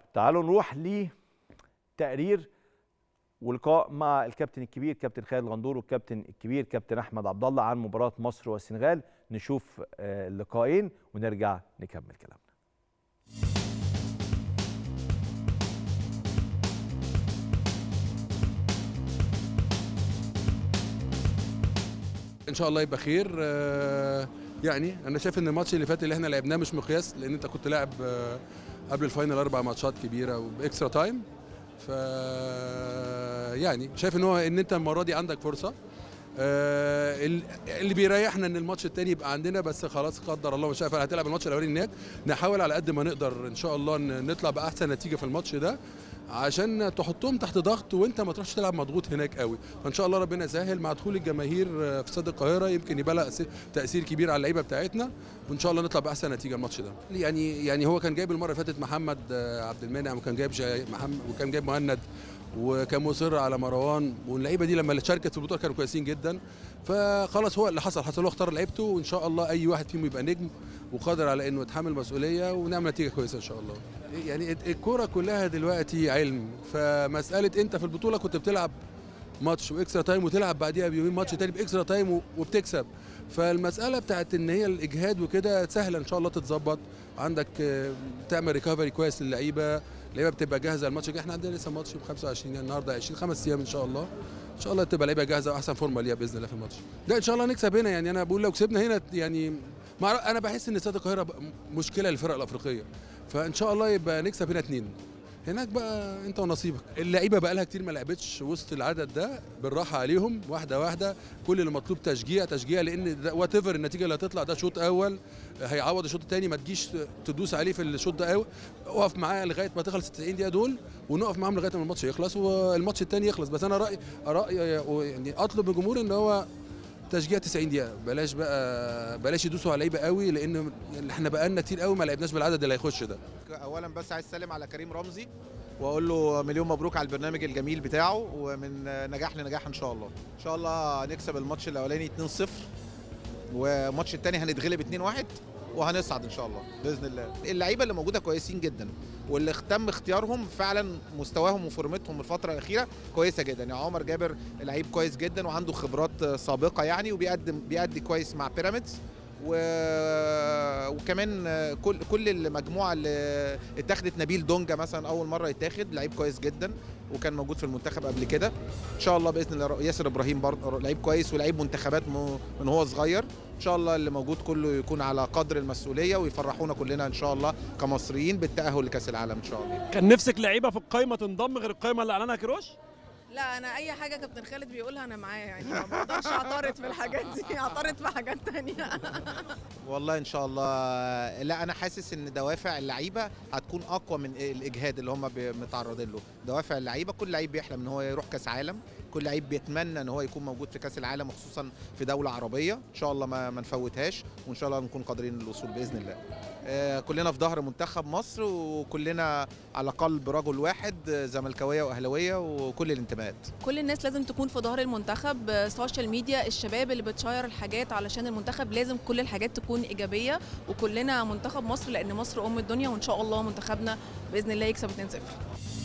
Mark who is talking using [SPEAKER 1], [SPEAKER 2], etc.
[SPEAKER 1] تعالوا نروح لتقرير ولقاء مع الكابتن الكبير كابتن خالد غندور والكابتن الكبير كابتن احمد عبد الله عن مباراه مصر والسنغال نشوف آه، اللقاءين ونرجع نكمل كلامنا
[SPEAKER 2] ان شاء الله يبقى خير آه، يعني انا شايف ان الماتش اللي فات اللي احنا لعبناه مش مقياس لان انت كنت لاعب آه، قبل الفاينل اربع ماتشات كبيره وباكسترا تايم ف يعني شايف ان هو ان انت المره دي عندك فرصه آه، ال- اللي بيريحنا ان الماتش التاني يبقى عندنا بس خلاص قدر الله ما شاء فعل هتلعب الماتش الاولاني هناك نحاول على قد ما نقدر ان شاء الله ان نطلع باحسن نتيجه في الماتش ده عشان تحطهم تحت ضغط وانت ما تروحش تلعب مضغوط هناك قوي فان شاء الله ربنا يسهل مع دخول الجماهير آه، في استاد القاهره يمكن يبقى لها أس- تاثير كبير على اللعيبه بتاعتنا وان شاء الله نطلع باحسن نتيجه الماتش ده يعني يعني هو كان جايب المره اللي فاتت محمد آه، عبد المنعم وكان جايب جاي محمد وكان جايب مهند وكان مصر على مروان واللعيبه دي لما شاركت في البطوله كانوا كويسين جدا فخلاص هو اللي حصل حصل هو اختار لعيبته وان شاء الله اي واحد فيهم يبقى نجم وقادر على انه يتحمل مسؤوليه ونعمل نتيجه كويسه ان شاء الله يعني الكوره كلها دلوقتي علم فمساله انت في البطوله كنت بتلعب ماتش واكسترا تايم وتلعب بعديها بيومين ماتش تاني باكسترا تايم و- وبتكسب فالمساله بتاعت ان هي الاجهاد وكده سهله ان شاء الله تتظبط عندك آه، تعمل ريكفري كويس للعيبه اللعيبه بتبقى جاهزه الماتش الجاي احنا عندنا لسه ماتش يوم 25 يعني النهارده 20 خمس ايام ان شاء الله ان شاء الله تبقى لعيبه جاهزه واحسن فورمه ليها باذن الله في الماتش لا ان شاء الله نكسب هنا يعني انا بقول لو كسبنا هنا يعني مع انا بحس ان استاد القاهره بقى مشكله للفرق الافريقيه فان شاء الله يبقى نكسب هنا اتنين هناك بقى انت ونصيبك اللعيبه بقى لها كتير ما لعبتش وسط العدد ده بالراحه عليهم واحده واحده كل اللي مطلوب تشجيع تشجيع لان وات ايفر النتيجه اللي هتطلع ده شوط اول هيعوض الشوط الثاني ما تجيش تدوس عليه في الشوط ده قوي اقف معاه لغايه ما تخلص 90 دقيقه دول ونقف معاهم لغايه ما الماتش يخلص والماتش الثاني يخلص بس انا رايي رايي يعني اطلب من الجمهور ان هو تشجيع 90 دقيقه بلاش بقى بلاش يدوسوا على اللعيبه قوي لان احنا بقالنا كتير قوي ما لعبناش بالعدد اللي هيخش ده
[SPEAKER 3] اولا بس عايز اسلم على كريم رمزي واقول له مليون مبروك على البرنامج الجميل بتاعه ومن نجاح لنجاح ان شاء الله ان شاء الله نكسب الماتش الاولاني 2-0 والماتش الثاني هنتغلب 2-1 وهنصعد ان شاء الله باذن الله اللعيبه اللي موجوده كويسين جدا واللي تم اختيارهم فعلا مستواهم وفورمتهم الفتره الاخيره كويسه جدا يعني عمر جابر لعيب كويس جدا وعنده خبرات سابقه يعني وبيقدم بيأدي كويس مع بيراميدز و... وكمان كل كل المجموعه اللي اتاخدت نبيل دونجا مثلا اول مره يتاخد لعيب كويس جدا وكان موجود في المنتخب قبل كده ان شاء الله باذن الله ياسر ابراهيم برضه لعيب كويس ولعيب منتخبات م- من هو صغير ان شاء الله اللي موجود كله يكون على قدر المسؤوليه ويفرحونا كلنا ان شاء الله كمصريين بالتاهل لكاس العالم ان شاء الله
[SPEAKER 4] كان نفسك لعيبه في القايمه تنضم غير القايمه اللي اعلنها كيروش
[SPEAKER 5] لا انا اي حاجه كابتن خالد بيقولها انا معاه يعني ما بقدرش اعترض في الحاجات دي اعترض في حاجات تانية
[SPEAKER 3] والله ان شاء الله لا انا حاسس ان دوافع اللعيبه هتكون اقوى من الاجهاد اللي هم بي- متعرضين له دوافع اللعيبه كل لعيب بيحلم ان هو يروح كاس عالم كل لعيب بيتمنى ان هو يكون موجود في كاس العالم وخصوصا في دوله عربيه ان شاء الله ما, ما نفوتهاش وان شاء الله نكون قادرين للوصول باذن الله آه، كلنا في ظهر منتخب مصر وكلنا على قلب رجل واحد آه، زملكاويه واهلاويه وكل الانتماءات
[SPEAKER 5] كل الناس لازم تكون في ظهر المنتخب آه، سوشيال ميديا الشباب اللي بتشير الحاجات علشان المنتخب لازم كل الحاجات تكون ايجابيه وكلنا منتخب مصر لان مصر ام الدنيا وان شاء الله منتخبنا باذن الله يكسب 2-0